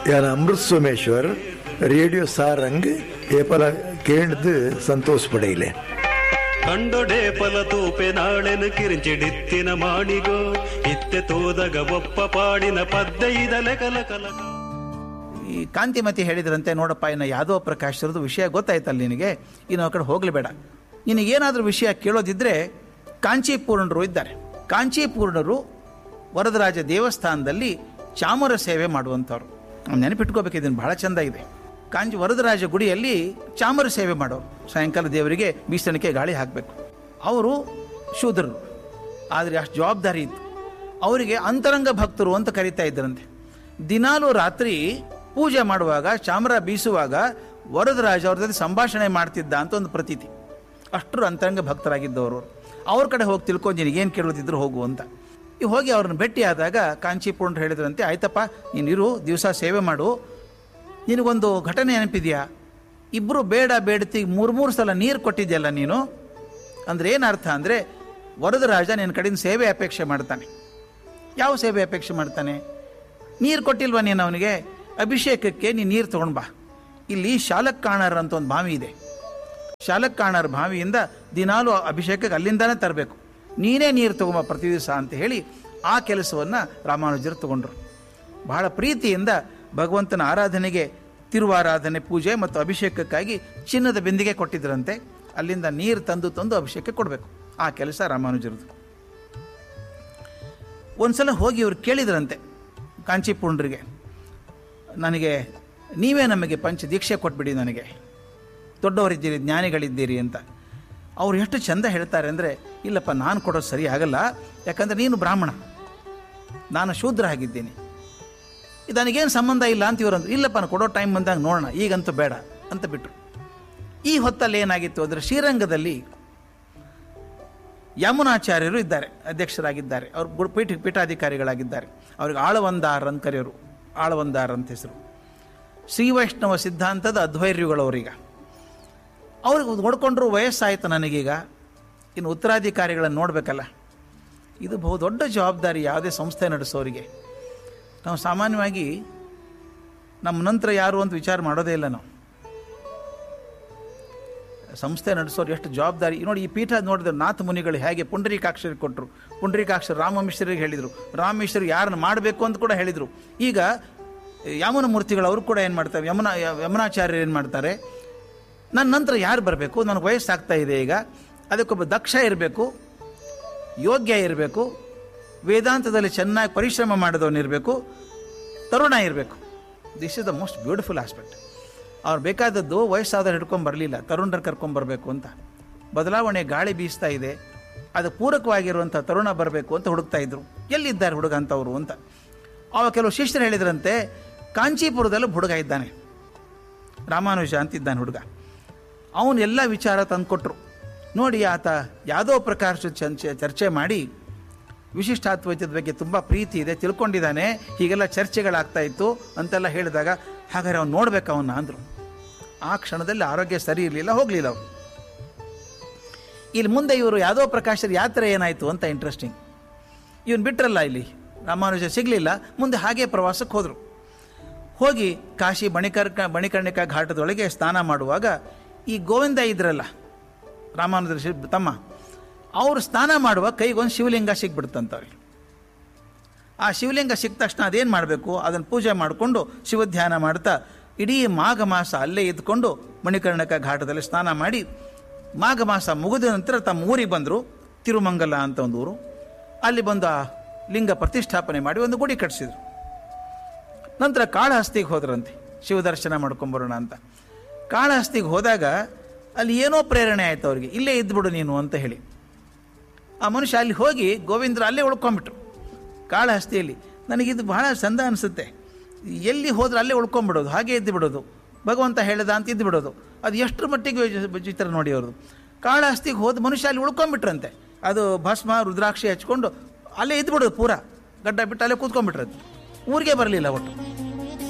यान अमृत सोमेश्वर रेडियो सारंग ये पला केंद्र संतोष पडेले ಕಂಡೊಡೆ ಫಲ ತೂಪೆ ನಾಳೆನು ಕಿರಿಂಚಿಡಿತ್ತಿನ ಮಾಡಿಗೋ ಇತ್ತೆ ತೋದಗ ಒಪ್ಪ ಪಾಡಿನ ಪದ್ಯ ಇದಲೆ ಕಲ ಕಲಕ ಈ ಕಾಂತಿಮತಿ ಹೇಳಿದ್ರಂತೆ ನೋಡಪ್ಪ ಇನ್ನು ಯಾದವ ಪ್ರಕಾಶರದು ವಿಷಯ ಗೊತ್ತಾಯ್ತಲ್ಲ ನಿನಗೆ ಇನ್ನು ಆ ಕಡೆ ಹೋಗ್ಲಿ ಬೇಡ ನಿನಗೇನಾದರೂ ವಿಷಯ ಕೇಳೋದಿದ್ರೆ ಕಾಂಚೀಪೂರ್ಣರು ಇದ್ದಾರೆ ಕಾಂಚೀಪೂರ್ಣರು ವರದರಾಜ ದೇವಸ್ಥಾನದಲ್ಲಿ ಚಾಮರ ಸೇವೆ ಮಾಡುವಂಥವ್ರು ನೆನಪಿಟ್ಕೋಬೇಕು ಇದನ್ನು ಬಹಳ ಚಂದ ಇದೆ ಕಾಂಚಿ ವರದರಾಜ ಗುಡಿಯಲ್ಲಿ ಚಾಮರ ಸೇವೆ ಮಾಡೋರು ಸಾಯಂಕಾಲ ದೇವರಿಗೆ ಬೀಸಣಿಕೆ ಗಾಳಿ ಹಾಕಬೇಕು ಅವರು ಶೂದ್ರರು ಆದರೆ ಅಷ್ಟು ಜವಾಬ್ದಾರಿ ಇತ್ತು ಅವರಿಗೆ ಅಂತರಂಗ ಭಕ್ತರು ಅಂತ ಕರೀತಾ ಇದ್ದರಂತೆ ದಿನಾಲೂ ರಾತ್ರಿ ಪೂಜೆ ಮಾಡುವಾಗ ಚಾಮರ ಬೀಸುವಾಗ ವರದರಾಜ ಅವ್ರ ಜೊತೆ ಸಂಭಾಷಣೆ ಮಾಡ್ತಿದ್ದ ಅಂತ ಒಂದು ಪ್ರತೀತಿ ಅಷ್ಟರು ಅಂತರಂಗ ಭಕ್ತರಾಗಿದ್ದವರು ಅವ್ರ ಕಡೆ ಹೋಗಿ ತಿಳ್ಕೊಂಡು ನಿನಗೇನು ಕೇಳೋದಿದ್ರು ಹೋಗು ಅಂತ ಈ ಹೋಗಿ ಅವ್ರನ್ನ ಭೇಟಿ ಆದಾಗ ಕಾಂಚೀಪುರ ಹೇಳಿದ್ರಂತೆ ಆಯ್ತಪ್ಪ ನೀನಿರು ದಿವಸ ಸೇವೆ ಮಾಡು ನಿನಗೊಂದು ಘಟನೆ ನೆನಪಿದೆಯಾ ಇಬ್ಬರು ಬೇಡ ಬೇಡತಿ ಮೂರು ಮೂರು ಸಲ ನೀರು ಕೊಟ್ಟಿದ್ಯಲ್ಲ ನೀನು ಅಂದ್ರೆ ಏನರ್ಥ ಅಂದರೆ ವರದರಾಜ ನಿನ್ನ ಕಡೆಯಿಂದ ಸೇವೆ ಅಪೇಕ್ಷೆ ಮಾಡ್ತಾನೆ ಯಾವ ಸೇವೆ ಅಪೇಕ್ಷೆ ಮಾಡ್ತಾನೆ ನೀರು ಕೊಟ್ಟಿಲ್ವಾ ನೀನು ಅವನಿಗೆ ಅಭಿಷೇಕಕ್ಕೆ ನೀನು ನೀರು ತಗೊಂಡ್ ಬಾ ಇಲ್ಲಿ ಶಾಲಕ್ಕಾಣರ್ ಅಂತ ಒಂದು ಬಾವಿ ಇದೆ ಶಾಲಕ್ಕಾಣರ್ ಬಾವಿಯಿಂದ ದಿನಾಲು ಅಭಿಷೇಕಕ್ಕೆ ಅಲ್ಲಿಂದಾನೇ ತರಬೇಕು ನೀನೇ ನೀರು ತಗೊಂಬ ಪ್ರತಿ ದಿವಸ ಅಂತ ಹೇಳಿ ಆ ಕೆಲಸವನ್ನು ರಾಮಾನುಜರು ತಗೊಂಡ್ರು ಬಹಳ ಪ್ರೀತಿಯಿಂದ ಭಗವಂತನ ಆರಾಧನೆಗೆ ತಿರುವಾರಾಧನೆ ಪೂಜೆ ಮತ್ತು ಅಭಿಷೇಕಕ್ಕಾಗಿ ಚಿನ್ನದ ಬಿಂದಿಗೆ ಕೊಟ್ಟಿದ್ರಂತೆ ಅಲ್ಲಿಂದ ನೀರು ತಂದು ತಂದು ಅಭಿಷೇಕ ಕೊಡಬೇಕು ಆ ಕೆಲಸ ರಾಮಾನುಜರದು ಒಂದ್ಸಲ ಹೋಗಿ ಇವ್ರು ಕೇಳಿದ್ರಂತೆ ಕಾಂಚೀಪುಂಡ್ರಿಗೆ ನನಗೆ ನೀವೇ ನಮಗೆ ಪಂಚ ದೀಕ್ಷೆ ಕೊಟ್ಬಿಡಿ ನನಗೆ ದೊಡ್ಡವರಿದ್ದೀರಿ ಜ್ಞಾನಿಗಳಿದ್ದೀರಿ ಅಂತ ಅವ್ರು ಎಷ್ಟು ಚಂದ ಹೇಳ್ತಾರೆ ಅಂದರೆ ಇಲ್ಲಪ್ಪ ನಾನು ಕೊಡೋದು ಸರಿ ಆಗಲ್ಲ ಯಾಕಂದರೆ ನೀನು ಬ್ರಾಹ್ಮಣ ನಾನು ಶೂದ್ರ ಆಗಿದ್ದೀನಿ ಇದು ನನಗೇನು ಸಂಬಂಧ ಇಲ್ಲ ಅಂತ ಇವರು ಅಂದ್ರು ಇಲ್ಲಪ್ಪ ನಾನು ಕೊಡೋ ಟೈಮ್ ಬಂದಾಗ ನೋಡೋಣ ಈಗಂತೂ ಬೇಡ ಅಂತ ಬಿಟ್ಟರು ಈ ಹೊತ್ತಲ್ಲಿ ಏನಾಗಿತ್ತು ಅಂದರೆ ಶ್ರೀರಂಗದಲ್ಲಿ ಯಮುನಾಚಾರ್ಯರು ಇದ್ದಾರೆ ಅಧ್ಯಕ್ಷರಾಗಿದ್ದಾರೆ ಅವರು ಗುರು ಪೀಠ ಪೀಠಾಧಿಕಾರಿಗಳಾಗಿದ್ದಾರೆ ಅವ್ರಿಗೆ ಆಳವಂದಾರ್ ಅಂತ ಕರೆಯೋರು ಆಳವಂದಾರ್ ಅಂತ ಹೆಸರು ಶ್ರೀ ವೈಷ್ಣವ ಸಿದ್ಧಾಂತದ ಅಧ್ವೈರ್ಯಗಳವರೀಗ ಅವ್ರಿಗೆ ನೋಡ್ಕೊಂಡ್ರು ವಯಸ್ಸಾಯಿತು ನನಗೀಗ ಇನ್ನು ಉತ್ತರಾಧಿಕಾರಿಗಳನ್ನು ನೋಡಬೇಕಲ್ಲ ಇದು ಬಹು ದೊಡ್ಡ ಜವಾಬ್ದಾರಿ ಯಾವುದೇ ಸಂಸ್ಥೆ ನಡೆಸೋರಿಗೆ ನಾವು ಸಾಮಾನ್ಯವಾಗಿ ನಮ್ಮ ನಂತರ ಯಾರು ಅಂತ ವಿಚಾರ ಮಾಡೋದೇ ಇಲ್ಲ ನಾವು ಸಂಸ್ಥೆ ನಡೆಸೋರು ಎಷ್ಟು ಜವಾಬ್ದಾರಿ ನೋಡಿ ಈ ಪೀಠ ನೋಡಿದ್ರೆ ನಾಥ ಮುನಿಗಳು ಹೇಗೆ ಪುಂಡರೀಕಾಕ್ಷರಿಗೆ ಕೊಟ್ಟರು ಪುಂಡರೀಕಾಕ್ಷರು ರಾಮ ಮಿಶ್ರರಿಗೆ ಹೇಳಿದರು ರಾಮ ಮಿಶ್ರರು ಯಾರನ್ನು ಮಾಡಬೇಕು ಅಂತ ಕೂಡ ಹೇಳಿದರು ಈಗ ಯಮುನ ಮೂರ್ತಿಗಳು ಅವರು ಕೂಡ ಏನು ಮಾಡ್ತಾರೆ ಯಮುನ ಯಮುನಾಚಾರ್ಯರು ಏನು ಮಾಡ್ತಾರೆ ನನ್ನ ನಂತರ ಯಾರು ಬರಬೇಕು ನನಗೆ ವಯಸ್ಸಾಗ್ತಾ ಇದೆ ಈಗ ಅದಕ್ಕೊಬ್ಬ ದಕ್ಷ ಇರಬೇಕು ಯೋಗ್ಯ ಇರಬೇಕು ವೇದಾಂತದಲ್ಲಿ ಚೆನ್ನಾಗಿ ಪರಿಶ್ರಮ ಮಾಡಿದವನಿರಬೇಕು ತರುಣ ಇರಬೇಕು this is the most beautiful aspect ಅವ್ರು ಬೇಕಾದದ್ದು ವಯಸ್ಸಾದವ್ರು ಹಿಡ್ಕೊಂಡು ಬರಲಿಲ್ಲ ತರುಣರು ಕರ್ಕೊಂಬರ್ಬೇಕು ಅಂತ ಬದಲಾವಣೆ ಗಾಳಿ ಬೀಸ್ತಾ ಇದೆ ಅದು ಪೂರಕವಾಗಿರುವಂಥ ತರುಣ ಬರಬೇಕು ಅಂತ ಹುಡುಕ್ತಾ ಇದ್ರು ಎಲ್ಲಿದ್ದಾರೆ ಹುಡುಗ ಅಂತವರು ಅಂತ ಅವಾಗ ಕೆಲವು ಶಿಷ್ಯರು ಹೇಳಿದ್ರಂತೆ ಕಾಂಚೀಪುರದಲ್ಲಿ ಹುಡುಗ ಇದ್ದಾನೆ ರಾಮಾನುಜ ಅಂತಿದ್ದಾನೆ ಹುಡುಗ ಅವನು ಎಲ್ಲ ವಿಚಾರ ತಂದುಕೊಟ್ರು ನೋಡಿ ಆತ ಯಾವುದೋ ಪ್ರಕಾರ ಚರ್ಚೆ ಚರ್ಚೆ ಮಾಡಿ ವಿಶಿಷ್ಟಾದ್ವೈತದ ಬಗ್ಗೆ ತುಂಬ ಪ್ರೀತಿ ಇದೆ ತಿಳ್ಕೊಂಡಿದ್ದಾನೆ ಹೀಗೆಲ್ಲ ಚರ್ಚೆಗಳಾಗ್ತಾ ಇತ್ತು ಅಂತೆಲ್ಲ ಹೇಳಿದಾಗ ಹಾಗಾದ್ರೆ ಅವ್ನು ನೋಡ್ಬೇಕು ಅವನ್ನ ಅಂದರು ಆ ಕ್ಷಣದಲ್ಲಿ ಆರೋಗ್ಯ ಸರಿ ಇರಲಿಲ್ಲ ಹೋಗಲಿಲ್ಲ ಅವರು ಇಲ್ಲಿ ಮುಂದೆ ಇವರು ಯಾವುದೋ ಪ್ರಕಾಶರ ಯಾತ್ರೆ ಏನಾಯಿತು ಅಂತ ಇಂಟ್ರೆಸ್ಟಿಂಗ್ ಇವನು ಬಿಟ್ರಲ್ಲ ಇಲ್ಲಿ ರಾಮಾನುಜ ಸಿಗಲಿಲ್ಲ ಮುಂದೆ ಹಾಗೆ ಪ್ರವಾಸಕ್ಕೆ ಹೋದರು ಹೋಗಿ ಕಾಶಿ ಬಣಿಕರ್ಕ ಬಣಿಕರ್ಣಿಕಾ ಘಾಟದೊಳಗೆ ಸ್ನಾನ ಮಾಡುವಾಗ ಈ ಗೋವಿಂದ ಇದ್ರಲ್ಲ ರಾಮಾನುಜರ ಶಿ ತಮ್ಮ ಅವರು ಸ್ನಾನ ಮಾಡುವಾಗ ಕೈಗೊಂದು ಶಿವಲಿಂಗ ಸಿಕ್ಬಿಡ್ತಂತವ್ರಿಗೆ ಆ ಶಿವಲಿಂಗ ಸಿಕ್ಕ ತಕ್ಷಣ ಅದೇನು ಮಾಡಬೇಕು ಅದನ್ನು ಪೂಜೆ ಮಾಡಿಕೊಂಡು ಶಿವಧ್ಯಾನ ಮಾಡ್ತಾ ಇಡೀ ಮಾಘ ಮಾಸ ಅಲ್ಲೇ ಇದ್ಕೊಂಡು ಮಣಿಕರ್ಣಕ ಘಾಟದಲ್ಲಿ ಸ್ನಾನ ಮಾಡಿ ಮಾಘ ಮಾಸ ಮುಗಿದ ನಂತರ ತಮ್ಮ ಊರಿಗೆ ಬಂದರು ತಿರುಮಂಗಲ ಅಂತ ಒಂದು ಊರು ಅಲ್ಲಿ ಬಂದು ಆ ಲಿಂಗ ಪ್ರತಿಷ್ಠಾಪನೆ ಮಾಡಿ ಒಂದು ಗುಡಿ ಕಟ್ಟಿಸಿದ್ರು ನಂತರ ಕಾಳಹಸ್ತಿಗೆ ಹೋದ್ರಂತೆ ಶಿವದರ್ಶನ ಮಾಡ್ಕೊಂಬರೋಣ ಅಂತ ಕಾಳಹಸ್ತಿಗೆ ಹೋದಾಗ ಅಲ್ಲಿ ಏನೋ ಪ್ರೇರಣೆ ಆಯ್ತು ಅವ್ರಿಗೆ ಇಲ್ಲೇ ಇದ್ಬಿಡು ನೀನು ಅಂತ ಹೇಳಿ ಆ ಮನುಷ್ಯ ಅಲ್ಲಿ ಹೋಗಿ ಗೋವಿಂದ್ರ ಅಲ್ಲೇ ಉಳ್ಕೊಂಬಿಟ್ರು ಕಾಳಹಸ್ತಿಯಲ್ಲಿ ನನಗಿದು ಬಹಳ ಚಂದ ಅನಿಸುತ್ತೆ ಎಲ್ಲಿ ಹೋದ್ರೆ ಅಲ್ಲೇ ಉಳ್ಕೊಂಬಿಡೋದು ಹಾಗೆ ಇದ್ದು ಬಿಡೋದು ಭಗವಂತ ಹೇಳಿದ ಅಂತ ಇದ್ದು ಬಿಡೋದು ಅದು ಎಷ್ಟರ ಮಟ್ಟಿಗೆ ವಿಚಿತ್ರ ನೋಡಿ ಅವ್ರದ್ದು ಕಾಳಹಸ್ತಿಗೆ ಹೋದ ಮನುಷ್ಯ ಅಲ್ಲಿ ಉಳ್ಕೊಂಬಿಟ್ರಂತೆ ಅದು ಭಸ್ಮ ರುದ್ರಾಕ್ಷಿ ಹಚ್ಕೊಂಡು ಅಲ್ಲೇ ಇದ್ದು ಬಿಡೋದು ಪೂರ ಗಡ್ಡ ಬಿಟ್ಟು ಅಲ್ಲೇ ಕೂತ್ಕೊಂಡ್ಬಿಟ್ರದ್ದು ಊರಿಗೆ ಬರಲಿಲ್ಲ ಒಟ್ಟು